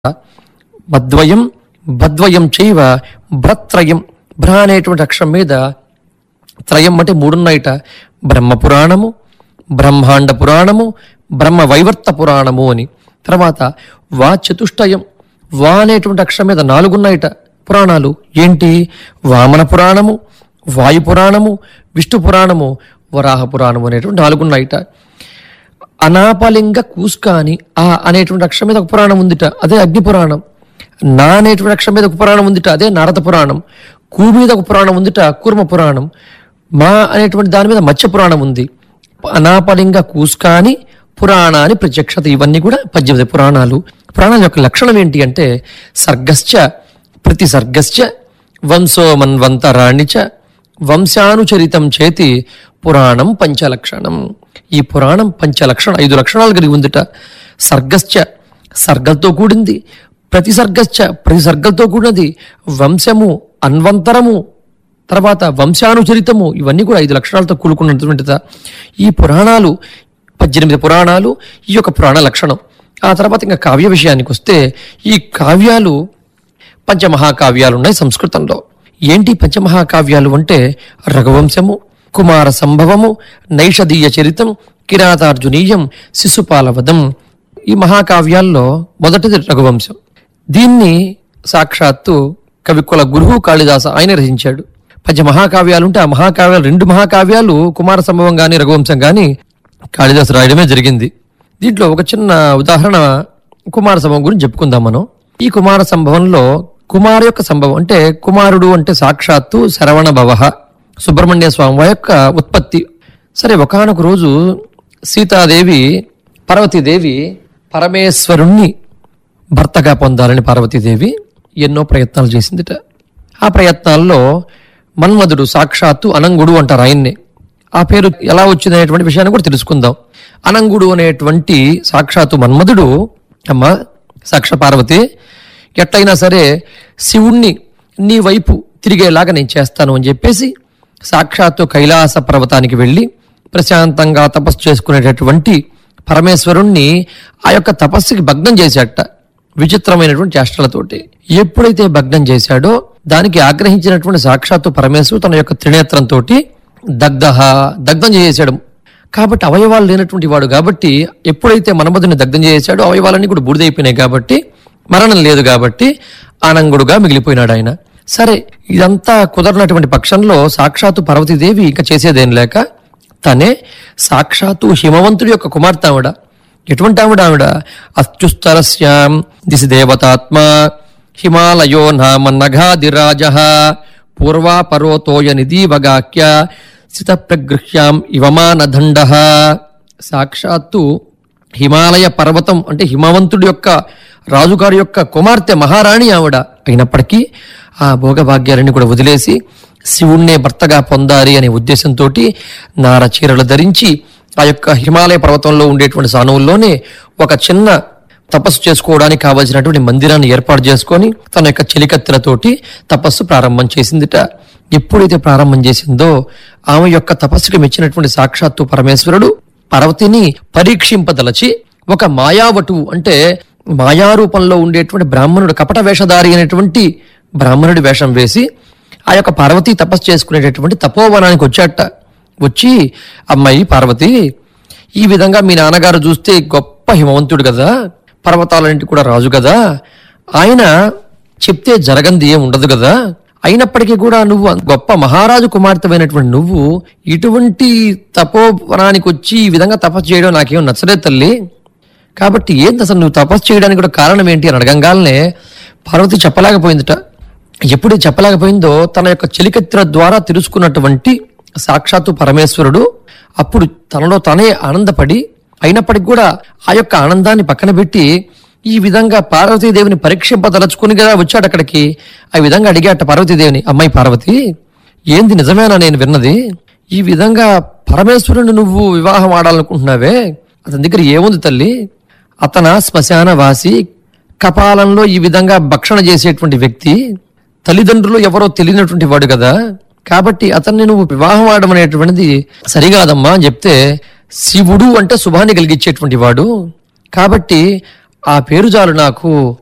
మద్వయం బద్వయం చైవ భ్రత్రయం భ్ర అనేటువంటి అక్షరం మీద త్రయం అంటే మూడున్నాయిట బ్రహ్మ పురాణము బ్రహ్మాండ పురాణము బ్రహ్మ వైవర్త పురాణము అని తర్వాత వా చతుష్టయం వా అనేటువంటి అక్షరం మీద నాలుగున్నాయిట పురాణాలు ఏంటి వామన పురాణము వాయు పురాణము విష్ణు పురాణము వరాహ పురాణము అనేటువంటి నాలుగున్నాయిట అనాపలింగ కూస్కాని ఆ అనేటువంటి అక్షరం మీద ఒక పురాణం ఉందిట అదే అగ్ని పురాణం నా అనేటువంటి అక్షరం మీద ఒక పురాణం ఉందిట అదే నారద పురాణం కూ మీద ఒక పురాణం ఉందిట కూర్మ పురాణం మా అనేటువంటి దాని మీద మత్స్య పురాణం ఉంది అనాపలింగ కూస్కాని పురాణాన్ని ప్రత్యక్షత ఇవన్నీ కూడా పద్దెనిమిది పురాణాలు పురాణాల యొక్క లక్షణం ఏంటి అంటే సర్గశ్చ ప్రతి సర్గశ్చ వంశో మన్వంతరాణి చ వంశానుచరితం చేతి పురాణం పంచలక్షణం ఈ పురాణం పంచలక్షణ ఐదు లక్షణాలు కలిగి ఉందిట సర్గశ్చ సర్గలతో కూడింది ప్రతి సర్గశ్చ ప్రతి సర్గలతో కూడినది వంశము అన్వంతరము తర్వాత వంశానుచరితము ఇవన్నీ కూడా ఐదు లక్షణాలతో కూడుకున్నటువంటిదా ఈ పురాణాలు పద్దెనిమిది పురాణాలు ఈ యొక్క పురాణ లక్షణం ఆ తర్వాత ఇంకా కావ్య విషయానికి వస్తే ఈ కావ్యాలు పంచమహాకావ్యాలు ఉన్నాయి సంస్కృతంలో ఏంటి పంచమహాకావ్యాలు అంటే రఘువంశము కుమార సంభవము నైషధీయ చరితం కిరాతార్జునీయం శిశుపాలవదం ఈ మహాకావ్యాల్లో మొదటిది రఘువంశం దీన్ని సాక్షాత్తు కవికుల గురువు కాళిదాస ఆయన రచించాడు పంచమహాకావ్యాలు ఉంటే ఆ మహాకావ్యాలు రెండు మహాకావ్యాలు కుమార సంభవం గాని రఘువంశం గాని కాళిదాసు రాయడమే జరిగింది దీంట్లో ఒక చిన్న ఉదాహరణ కుమార సంభవం గురించి చెప్పుకుందాం మనం ఈ కుమార సంభవంలో కుమారు యొక్క సంభవం అంటే కుమారుడు అంటే సాక్షాత్తు శరవణ భవ సుబ్రహ్మణ్య స్వామి వారి యొక్క ఉత్పత్తి సరే ఒకనొక రోజు సీతాదేవి పార్వతీదేవి పరమేశ్వరుణ్ణి భర్తగా పొందాలని పార్వతీదేవి ఎన్నో ప్రయత్నాలు చేసిందిట ఆ ప్రయత్నాల్లో మన్మధుడు సాక్షాత్తు అనంగుడు అంటారు ఆయన్ని ఆ పేరు ఎలా వచ్చింది అనేటువంటి విషయాన్ని కూడా తెలుసుకుందాం అనంగుడు అనేటువంటి సాక్షాత్తు మన్మధుడు అమ్మ సాక్ష పార్వతి ఎట్లయినా సరే శివుణ్ణి నీ వైపు తిరిగేలాగా నేను చేస్తాను అని చెప్పేసి సాక్షాత్తు కైలాస పర్వతానికి వెళ్ళి ప్రశాంతంగా తపస్సు చేసుకునేటటువంటి పరమేశ్వరుణ్ణి ఆ యొక్క తపస్సుకి భగ్నం చేశాట విచిత్రమైనటువంటి చేష్టలతోటి ఎప్పుడైతే భగ్నం చేశాడో దానికి ఆగ్రహించినటువంటి సాక్షాత్తు పరమేశ్వరు తన యొక్క త్రినేత్రంతో దగ్ధ దగ్ధం చేసేసాడు కాబట్టి అవయవాలు లేనటువంటి వాడు కాబట్టి ఎప్పుడైతే మనమధుని దగ్ధం చేశాడో అవయవాలన్నీ కూడా బూడిదైపోయినాయి కాబట్టి మరణం లేదు కాబట్టి ఆనంగుడుగా మిగిలిపోయినాడు ఆయన సరే ఇదంతా కుదరనటువంటి పక్షంలో సాక్షాత్తు పార్వతీదేవి ఇంకా చేసేదేం లేక తనే సాక్షాత్తు హిమవంతుడి యొక్క కుమార్తె ఆవిడ ఎటువంటి ఆవిడ ఆవిడ అత్యుస్తరస్యాం దిశ దేవతాత్మ హిమాలయో నామ నఘాదిరాజ పూర్వా పరోతోయ నిధీవగాక్య స్థిత ప్రగృహ్యాం ఇవమానదండ సాక్షాత్తు హిమాలయ పర్వతం అంటే హిమవంతుడి యొక్క రాజుగారి యొక్క కుమార్తె మహారాణి ఆవిడ అయినప్పటికీ ఆ భోగభాగ్యాలని కూడా వదిలేసి శివుణ్ణే భర్తగా పొందాలి అనే ఉద్దేశంతో నార చీరలు ధరించి ఆ యొక్క హిమాలయ పర్వతంలో ఉండేటువంటి సానువుల్లోనే ఒక చిన్న తపస్సు చేసుకోవడానికి కావలసినటువంటి మందిరాన్ని ఏర్పాటు చేసుకొని తన యొక్క చెలికత్తెలతోటి తపస్సు ప్రారంభం చేసిందిట ఎప్పుడైతే ప్రారంభం చేసిందో ఆమె యొక్క తపస్సుకి మెచ్చినటువంటి సాక్షాత్తు పరమేశ్వరుడు పార్వతిని పరీక్షింపదలచి ఒక మాయావటువు అంటే మాయారూపంలో ఉండేటువంటి బ్రాహ్మణుడు కపట వేషధారి అనేటువంటి బ్రాహ్మణుడి వేషం వేసి ఆ యొక్క పార్వతి తపస్సు చేసుకునేటటువంటి తపోవనానికి వచ్చాట వచ్చి అమ్మాయి పార్వతి ఈ విధంగా మీ నాన్నగారు చూస్తే గొప్ప హిమవంతుడు కదా పర్వతాలన్నింటి కూడా రాజు కదా ఆయన చెప్తే జరగంది ఏం ఉండదు కదా అయినప్పటికీ కూడా నువ్వు గొప్ప మహారాజు కుమార్తెమైనటువంటి నువ్వు ఇటువంటి తపోవనానికి వచ్చి ఈ విధంగా తపస్సు చేయడం నాకేం నచ్చలేదు తల్లి కాబట్టి ఏంటి అసలు నువ్వు తపస్సు చేయడానికి కూడా కారణం ఏంటి అని అడగంగానే పార్వతి చెప్పలేకపోయిందిట ఎప్పుడు చెప్పలేకపోయిందో తన యొక్క చెలికత్ర ద్వారా తెలుసుకున్నటువంటి సాక్షాత్తు పరమేశ్వరుడు అప్పుడు తనలో తనే ఆనందపడి అయినప్పటికీ కూడా ఆ యొక్క ఆనందాన్ని పక్కన పెట్టి ఈ విధంగా పార్వతీదేవిని పరీక్షింపదలుచుకుని కదా వచ్చాడు అక్కడికి ఆ విధంగా అడిగాట పార్వతీదేవిని అమ్మాయి పార్వతి ఏంది నిజమేనా నేను విన్నది ఈ విధంగా పరమేశ్వరుని నువ్వు వివాహం ఆడాలనుకుంటున్నావే అతని దగ్గర ఏముంది తల్లి అతన శ్మశాన వాసి కపాలంలో ఈ విధంగా భక్షణ చేసేటువంటి వ్యక్తి తల్లిదండ్రులు ఎవరో తెలియనటువంటి వాడు కదా కాబట్టి అతన్ని నువ్వు వివాహం ఆడడం అనేటువంటిది సరికాదమ్మా అని చెప్తే శివుడు అంటే శుభాన్ని కలిగించేటువంటి వాడు కాబట్టి ఆ పేరు చాలు నాకు